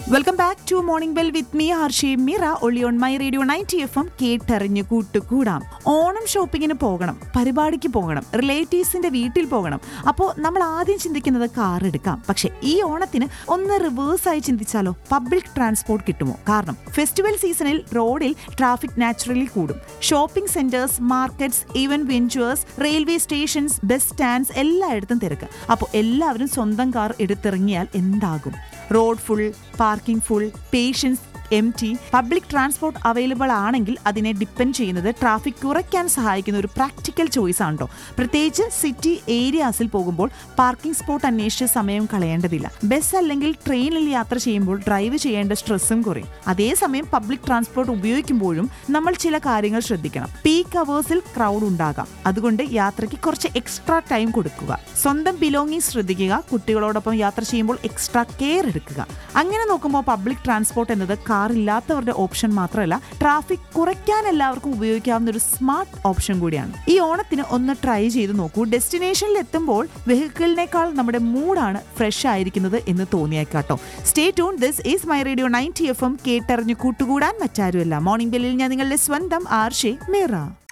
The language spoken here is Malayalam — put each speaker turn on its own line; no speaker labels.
welcome back to morning bell with me ഹർഷി മിറ ഒളി on my radio ninety F M കേട്ടറിഞ്ഞു കൂട്ടുകൂടാം ഓണം ഷോപ്പിങ്ങിന് പോകണം പരിപാടിക്ക് പോകണം റിലേറ്റീവ്സിന്റെ വീട്ടിൽ പോകണം അപ്പോൾ നമ്മൾ ആദ്യം ചിന്തിക്കുന്നത് കാർ എടുക്കാം പക്ഷെ ഈ ഓണത്തിന് ഒന്ന് റിവേഴ്സ് ആയി ചിന്തിച്ചാലോ പബ്ലിക് ട്രാൻസ്പോർട്ട് കിട്ടുമോ കാരണം ഫെസ്റ്റിവൽ സീസണിൽ റോഡിൽ ട്രാഫിക് നാച്ചുറലി കൂടും shopping centres markets even ventures railway stations bus stands എല്ലായിടത്തും തിരക്ക് അപ്പോൾ എല്ലാവരും സ്വന്തം കാർ എടുത്തിറങ്ങിയാൽ എന്താകും road full parking full patience empty public transport available ആണെങ്കിൽ അതിനെ ഡിപ്പെൻഡ് ചെയ്യുന്നത് ട്രാഫിക് കുറയ്ക്കാൻ സഹായിക്കുന്ന ഒരു പ്രാക്ടിക്കൽ ചോയ്സ് ആണല്ലോ പ്രത്യേകിച്ച് സിറ്റി ഏരിയാസിൽ പോകുമ്പോൾ പാർക്കിംഗ് സ്പോട്ട് അന്വേഷിച്ച് സമയം കളയേണ്ടതില്ല ബസ് അല്ലെങ്കിൽ ട്രെയിനിൽ യാത്ര ചെയ്യുമ്പോൾ ഡ്രൈവ് ചെയ്യേണ്ട സ്ട്രെസ്സും കുറയും അതേസമയം പബ്ലിക് ട്രാൻസ്പോർട്ട് ഉപയോഗിക്കുമ്പോഴും നമ്മൾ ചില കാര്യങ്ങൾ ശ്രദ്ധിക്കണം പീക്ക് അവേഴ്സിൽ ക്രൗഡ് ഉണ്ടാകാം അതുകൊണ്ട് യാത്രയ്ക്ക് കുറച്ച് എക്സ്ട്രാ ടൈം കൊടുക്കുക സ്വന്തം ബിലോങ്ങിങ് ശ്രദ്ധിക്കുക കുട്ടികളോടൊപ്പം യാത്ര ചെയ്യുമ്പോൾ എക്സ്ട്രാ കെയർ എടുക്കുക അങ്ങനെ നോക്കുമ്പോൾ പബ്ലിക് ട്രാൻസ്പോർട്ട് എന്നത് കാർ ഇല്ലാത്തവരുടെ ഓപ്ഷൻ മാത്രമല്ല ട്രാഫിക് കുറയ്ക്കാൻ എല്ലാവർക്കും ഉപയോഗിക്കാവുന്ന ഒരു സ്മാർട്ട് ഓപ്ഷൻ കൂടിയാണ് ഈ ഓണത്തിന് ഒന്ന് ട്രൈ ചെയ്ത് നോക്കൂ ഡെസ്റ്റിനേഷനിൽ എത്തുമ്പോൾ വെഹിക്കിളിനേക്കാൾ നമ്മുടെ മൂഡാണ് ഫ്രഷ് ആയിരിക്കുന്നത് എന്ന് തോന്നിയേക്കാട്ടോ stay tune this is my radio ninety F M കേട്ടറിഞ്ഞു കൂട്ടുകൂടാൻ മറ്റാരുമല്ല മോർണിംഗ് ബെല്ലിൽ ഞാൻ നിങ്ങളുടെ സ്വന്തം ആർഷെ മീറ